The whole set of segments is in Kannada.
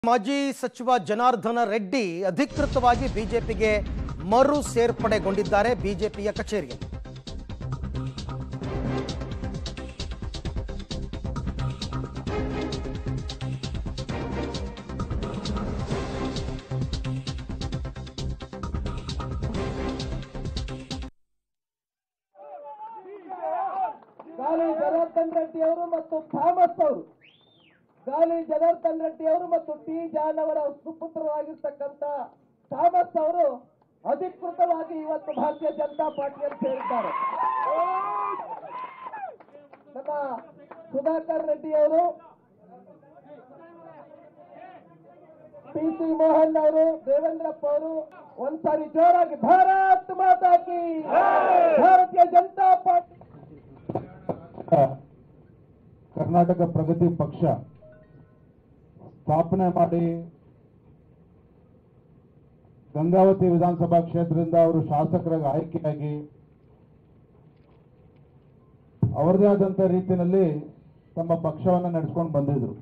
ಮಾಜಿ ಸಚಿವ ಜನಾರ್ದನ ರೆಡ್ಡಿ ಅಧಿಕೃತವಾಗಿ ಬಿಜೆಪಿಗೆ ಮರು ಸೇರ್ಪಡೆಗೊಂಡಿದ್ದಾರೆ ಬಿಜೆಪಿಯ ಕಚೇರಿಯಲ್ಲಿ ಗಾಲಿ ಜನಾರ್ದನ್ ರೆಡ್ಡಿ ಅವರು ಮತ್ತು ಥಾಮಸ್ ಅವರು ಗಾಲಿ ಜನಾರ್ದನ್ ರೆಡ್ಡಿ ಅವರು ಮತ್ತು ಟಿ ಜಾನ್ ಅವರ ಸುಪುತ್ರರಾಗಿರ್ತಕ್ಕಂಥ ಥಾಮಸ್ ಅವರು ಅಧಿಕೃತವಾಗಿ ಇವತ್ತು ಭಾರತೀಯ ಜನತಾ ಪಾರ್ಟಿಯಲ್ಲಿ ಸೇರಿದ್ದಾರೆ ನಮ್ಮ ಸುಧಾಕರ್ ರೆಡ್ಡಿ ಅವರು ಪಿ ಸಿ ಮೋಹನ್ ಅವರು ದೇವೇಂದ್ರಪ್ಪ ಅವರು ಒಂದ್ಸಾರಿ ಜೋರಾಗಿ ಭಾರತ್ ಮಾತಾ ಕಿ ಭಾರತೀಯ ಜನತಾ ಪಾರ್ಟಿ ಕರ್ನಾಟಕ ಪ್ರಗತಿ ಪಕ್ಷ ಸ್ಥಾಪನೆ ಮಾಡಿ ಗಂಗಾವತಿ ವಿಧಾನಸಭಾ ಕ್ಷೇತ್ರದಿಂದ ಅವರು ಶಾಸಕರಾಗಿ ಆಯ್ಕೆಯಾಗಿ ಅವರದೇ ಆದಂಥ ರೀತಿಯಲ್ಲಿ ತಮ್ಮ ಪಕ್ಷವನ್ನು ನಡೆಸ್ಕೊಂಡು ಬಂದಿದ್ರು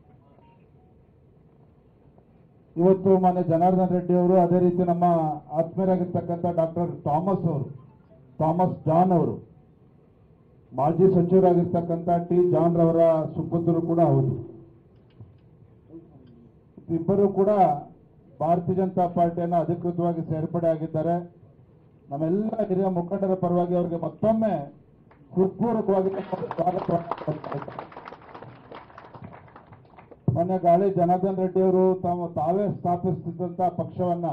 ಇವತ್ತು ಮಾನ್ಯ ಜನಾರ್ದನ್ ರೆಡ್ಡಿ ಅವರು ಅದೇ ರೀತಿ ನಮ್ಮ ಆತ್ಮೀಯರಾಗಿರ್ತಕ್ಕಂಥ ಡಾಕ್ಟರ್ ಥಾಮಸ್ ಅವರು ಥಾಮಸ್ ಜಾನ್ ಅವರು ಮಾಜಿ ಸಚಿವರಾಗಿರ್ತಕ್ಕಂಥ ಟಿ ಜಾನ್ ರವರ ಸುಪುತ್ರರು ಕೂಡ ಹೌದು ಇಬ್ಬರು ಕೂಡ ಭಾರತೀಯ ಜನತಾ ಪಾರ್ಟಿಯನ್ನು ಅಧಿಕೃತವಾಗಿ ಸೇರ್ಪಡೆ ಆಗಿದ್ದಾರೆ ನಮ್ಮೆಲ್ಲ ಹಿರಿಯ ಮುಖಂಡರ ಪರವಾಗಿ ಅವರಿಗೆ ಮತ್ತೊಮ್ಮೆ ಹೃತ್ಪೂರ್ವಕವಾಗಿ ಸ್ವಾಗತವನ್ನು ಕೋರ್ತಾ ಇದ್ದೇನೆ. ಮೊನ್ನೆ ಗಾಳಿ ಜನಾರ್ದನ್ ರೆಡ್ಡಿ ಅವರು ತಾವು ತಾವೇ ಸ್ಥಾಪಿಸುತ್ತಿದ್ದಂಥ ಪಕ್ಷವನ್ನ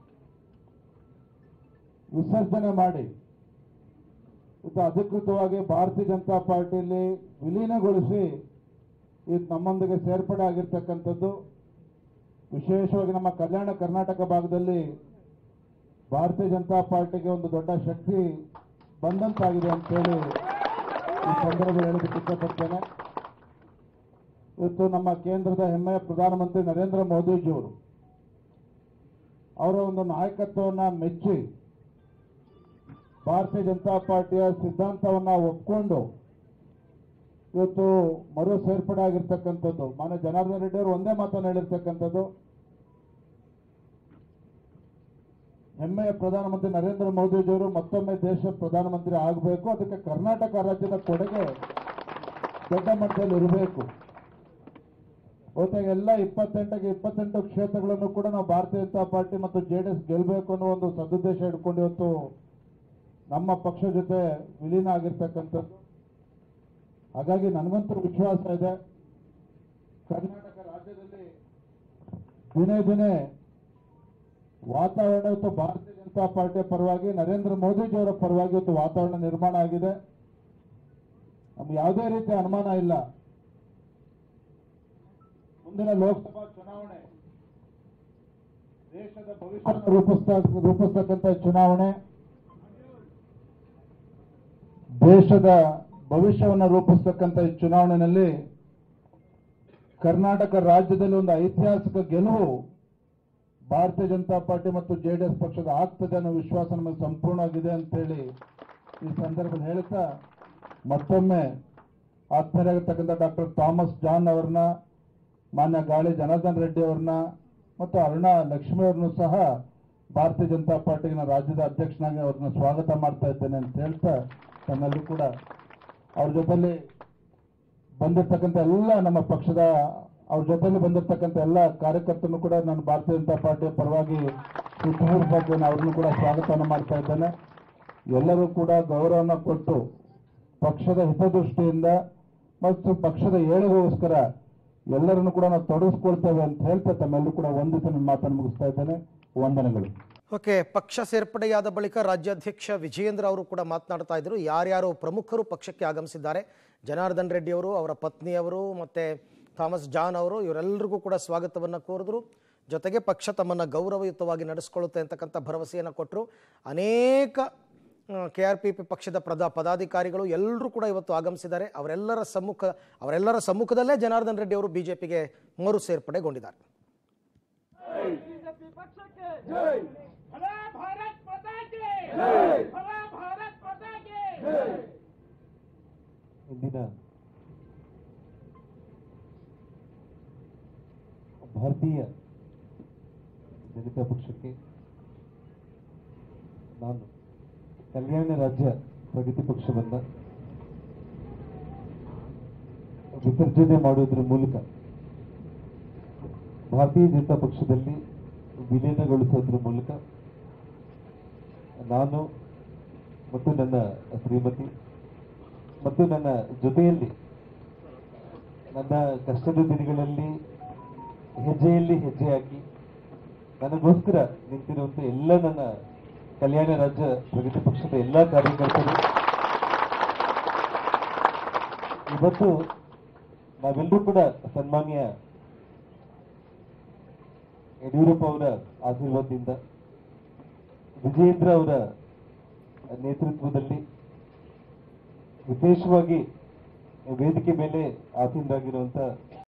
ವಿಸರ್ಜನೆ ಮಾಡಿ ಇದು ಅಧಿಕೃತವಾಗಿ ಭಾರತೀಯ ಜನತಾ ಪಾರ್ಟಿಯಲ್ಲಿ ವಿಲೀನಗೊಳಿಸಿ ಇದು ನಮ್ಮೊಂದಿಗೆ ಸೇರ್ಪಡೆ ಆಗಿರ್ತಕ್ಕಂಥದ್ದು ವಿಶೇಷವಾಗಿ ನಮ್ಮ ಕಲ್ಯಾಣ ಕರ್ನಾಟಕ ಭಾಗದಲ್ಲಿ ಭಾರತೀಯ ಜನತಾ ಪಾರ್ಟಿಗೆ ಒಂದು ದೊಡ್ಡ ಶಕ್ತಿ ಬಂದಂತಾಗಿದೆ ಅಂತೇಳಿ ಈ ಸಂದರ್ಭದಲ್ಲಿ ಹೇಳೋದಕ್ಕೆ ಇಷ್ಟಪಡ್ತೇನೆ ಇವತ್ತು ನಮ್ಮ ಕೇಂದ್ರದ ಹೆಮ್ಮೆಯ ಪ್ರಧಾನಮಂತ್ರಿ ನರೇಂದ್ರ ಮೋದಿಜಿಯವರು ಅವರ ಒಂದು ನಾಯಕತ್ವವನ್ನು ಮೆಚ್ಚಿ ಭಾರತೀಯ ಜನತಾ ಪಾರ್ಟಿಯ ಸಿದ್ಧಾಂತವನ್ನ ಒಪ್ಕೊಂಡು ಇವತ್ತು ಮರು ಸೇರ್ಪಡೆ ಆಗಿರ್ತಕ್ಕಂಥದ್ದು ಮಾನ್ಯ ಜನಾರ್ದನ್ ರೆಡ್ಡಿ ಅವರು ಒಂದೇ ಮಾತನ್ನು ಹೇಳಿರ್ತಕ್ಕಂಥದ್ದು ಹೆಮ್ಮೆಯ ಪ್ರಧಾನಮಂತ್ರಿ ನರೇಂದ್ರ ಮೋದಿಜಿಯವರು ಮತ್ತೊಮ್ಮೆ ದೇಶ ಪ್ರಧಾನಮಂತ್ರಿ ಆಗಬೇಕು ಅದಕ್ಕೆ ಕರ್ನಾಟಕ ರಾಜ್ಯದ ಕೊಡುಗೆ ದೊಡ್ಡ ಮಟ್ಟದಲ್ಲಿ ಇರಬೇಕು ಇವತ್ತಾಗ ಎಲ್ಲ ಇಪ್ಪತ್ತೆಂಟಕ್ಕೆ ಇಪ್ಪತ್ತೆಂಟು ಕ್ಷೇತ್ರಗಳನ್ನು ಕೂಡ ನಾವು ಭಾರತೀಯ ಜನತಾ ಪಾರ್ಟಿ ಮತ್ತು ಜೆ ಡಿ ಎಸ್ ಗೆಲ್ಲಬೇಕು ಅನ್ನೋ ಒಂದು ಸದುದ್ದೇಶ ಇಟ್ಕೊಂಡು ಇವತ್ತು ನಮ್ಮ ಪಕ್ಷ ಜೊತೆ ವಿಲೀನ ಆಗಿರ್ತಕ್ಕಂಥದ್ದು ಹಾಗಾಗಿ ನನಗಂತೂ ವಿಶ್ವಾಸ ಇದೆ ಕರ್ನಾಟಕ ರಾಜ್ಯದಲ್ಲಿ ದಿನೇ ದಿನೇ ವಾತಾವರಣ ಇವತ್ತು ಭಾರತೀಯ ಜನತಾ ಪಾರ್ಟಿಯ ಪರವಾಗಿ ನರೇಂದ್ರ ಮೋದಿಜಿಯವರ ಪರವಾಗಿ ಇವತ್ತು ವಾತಾವರಣ ನಿರ್ಮಾಣ ಆಗಿದೆ ನಮ್ಗೆ ಯಾವುದೇ ರೀತಿಯ ಅನುಮಾನ ಇಲ್ಲ ಮುಂದಿನ ಲೋಕಸಭಾ ಚುನಾವಣೆ ದೇಶದ ಭವಿಷ್ಯ ರೂಪಿಸ್ತಾ ರೂಪಿಸ್ತಕ್ಕಂಥ ಚುನಾವಣೆ ದೇಶದ ಭವಿಷ್ಯವನ್ನು ರೂಪಿಸ್ತಕ್ಕಂಥ ಈ ಚುನಾವಣೆಯಲ್ಲಿ ಕರ್ನಾಟಕ ರಾಜ್ಯದಲ್ಲಿ ಒಂದು ಐತಿಹಾಸಿಕ ಗೆಲುವು ಭಾರತೀಯ ಜನತಾ ಪಾರ್ಟಿ ಮತ್ತು ಜೆ ಡಿ ಎಸ್ ಪಕ್ಷದ ಆಗ್ತದೆ ಅನ್ನೋ ವಿಶ್ವಾಸ ನಮಗೆ ಸಂಪೂರ್ಣವಾಗಿದೆ ಅಂತೇಳಿ ಈ ಸಂದರ್ಭದಲ್ಲಿ ಹೇಳ್ತಾ ಮತ್ತೊಮ್ಮೆ ಆತ್ಮೀಯರಾಗಿರ್ತಕ್ಕಂಥ ಡಾಕ್ಟರ್ ಥಾಮಸ್ ಜಾನ್ ಅವರನ್ನ ಮಾನ್ಯ ಗಾಳಿ ಜನಾರ್ದನ್ ರೆಡ್ಡಿ ಅವ್ರನ್ನ ಮತ್ತು ಅರುಣಾ ಲಕ್ಷ್ಮಿ ಅವ್ರನ್ನೂ ಸಹ ಭಾರತೀಯ ಜನತಾ ಪಾರ್ಟಿಗೆ ನಾನು ರಾಜ್ಯದ ಅಧ್ಯಕ್ಷನಾಗಿ ಅವ್ರನ್ನ ಸ್ವಾಗತ ಮಾಡ್ತಾ ಇದ್ದೇನೆ ಅಂತ ಹೇಳ್ತಾ ತಮ್ಮೆಲ್ಲರೂ ಕೂಡ ಅವ್ರ ಜೊತೆಲಿ ಬಂದಿರ್ತಕ್ಕಂಥ ಎಲ್ಲ ನಮ್ಮ ಪಕ್ಷದ ಅವ್ರ ಜೊತೆಲಿ ಬಂದಿರ್ತಕ್ಕಂಥ ಎಲ್ಲ ಕಾರ್ಯಕರ್ತರನ್ನು ಕೂಡ ನಾನು ಭಾರತೀಯ ಜನತಾ ಪಾರ್ಟಿಯ ಪರವಾಗಿ ಹೃತ್ಪೂರ್ವಕವಾಗಿ ನಾನು ಅವ್ರನ್ನು ಕೂಡ ಸ್ವಾಗತವನ್ನು ಮಾಡ್ತಾ ಇದ್ದೇನೆ ಎಲ್ಲರೂ ಕೂಡ ಗೌರವವನ್ನು ಕೊಟ್ಟು ಪಕ್ಷದ ಹಿತದೃಷ್ಟಿಯಿಂದ ಮತ್ತು ಪಕ್ಷದ ಏಳಿಗೆಗೋಸ್ಕರ ಎಲ್ಲರನ್ನು ಕೂಡ ನಾವು ತೊಡಗಿಸ್ಕೊಳ್ತೇವೆ ಅಂತ ಹೇಳ್ತಾ ತಮ್ಮೆಲ್ಲರೂ ಕೂಡ ಒಂದಿಸ ನನ್ನ ಮಾತನ್ನು ಮುಗಿಸ್ತಾ ಇದ್ದೇನೆ ವಂದನೆಗಳು ಓಕೆ ಪಕ್ಷ ಸೇರ್ಪಡೆಯಾದ ಬಳಿಕ ರಾಜ್ಯಾಧ್ಯಕ್ಷ ವಿಜಯೇಂದ್ರ ಅವರು ಕೂಡ ಮಾತನಾಡ್ತಾ ಇದ್ರು ಯಾರ್ಯಾರು ಪ್ರಮುಖರು ಪಕ್ಷಕ್ಕೆ ಆಗಮಿಸಿದ್ದಾರೆ ಜನಾರ್ದನ್ ರೆಡ್ಡಿ ಅವರು ಅವರ ಪತ್ನಿಯವರು ಮತ್ತು ಥಾಮಸ್ ಜಾನ್ ಅವರು ಇವರೆಲ್ಲರಿಗೂ ಕೂಡ ಸ್ವಾಗತವನ್ನು ಕೋರಿದ್ರು ಜೊತೆಗೆ ಪಕ್ಷ ತಮ್ಮನ್ನು ಗೌರವಯುತವಾಗಿ ನಡೆಸ್ಕೊಳ್ಳುತ್ತೆ ಅಂತಕ್ಕಂಥ ಭರವಸೆಯನ್ನು ಕೊಟ್ಟರು ಅನೇಕ ಕೆ ಆರ್ ಪಿ ಪಿ ಪಕ್ಷದ ಪ್ರದಾ ಪದಾಧಿಕಾರಿಗಳು ಎಲ್ಲರೂ ಕೂಡ ಇವತ್ತು ಆಗಮಿಸಿದ್ದಾರೆ ಅವರೆಲ್ಲರ ಸಮ್ಮುಖ ಅವರೆಲ್ಲರ ಸಮ್ಮುಖದಲ್ಲೇ ಜನಾರ್ದನ್ ರೆಡ್ಡಿ ಅವರು ಬಿಜೆಪಿಗೆ ಮರು ಸೇರ್ಪಡೆಗೊಂಡಿದ್ದಾರೆ ಬಿಜೆಪಿ ಪಕ್ಷಕ್ಕೆ ಭಲಾ ಭಾರತ್ ಮಾತಾ ಕಿ ಭಲಾ ಭಾರತ್ ಮಾತಾ ಕಿ ಇಂದಿನ ಭಾರತೀಯ ಜನತಾ ಪಕ್ಷಕ್ಕೆ ನಾನು ಕಲ್ಯಾಣ ರಾಜ್ಯ ಪ್ರಗತಿ ಪಕ್ಷವನ್ನ ವಿಸರ್ಜನೆ ಮಾಡುವುದರ ಮೂಲಕ ಭಾರತೀಯ ಜನತಾ ಪಕ್ಷದಲ್ಲಿ ವಿಲೀನಗೊಳಿಸೋದ್ರ ಮೂಲಕ ನಾನು ಮತ್ತು ನನ್ನ ಶ್ರೀಮತಿ ಮತ್ತು ನನ್ನ ಜೊತೆಯಲ್ಲಿ ನನ್ನ ಕಷ್ಟದ ದಿನಗಳಲ್ಲಿ ಹೆಜ್ಜೆಯಲ್ಲಿ ಹೆಜ್ಜೆ ಹಾಕಿ ನನಗೋಸ್ಕರ ನಿಂತಿರುವಂತ ಎಲ್ಲ ನನ್ನ ಕಲ್ಯಾಣ ರಾಜ್ಯ ಪ್ರಗತಿ ಪಕ್ಷದ ಎಲ್ಲ ಕಾರ್ಯಕರ್ತರು ಇವತ್ತು ನಾವೆಲ್ಲರೂ ಕೂಡ ಸನ್ಮಾನ್ಯ ಯಡಿಯೂರಪ್ಪ ಅವರ ಆಶೀರ್ವಾದದಿಂದ ವಿಜಯೇಂದ್ರ ಅವರ ನೇತೃತ್ವದಲ್ಲಿ ವಿಶೇಷವಾಗಿ ವೇದಿಕೆ ಮೇಲೆ ಆಸೀನರಾಗಿರುವಂತ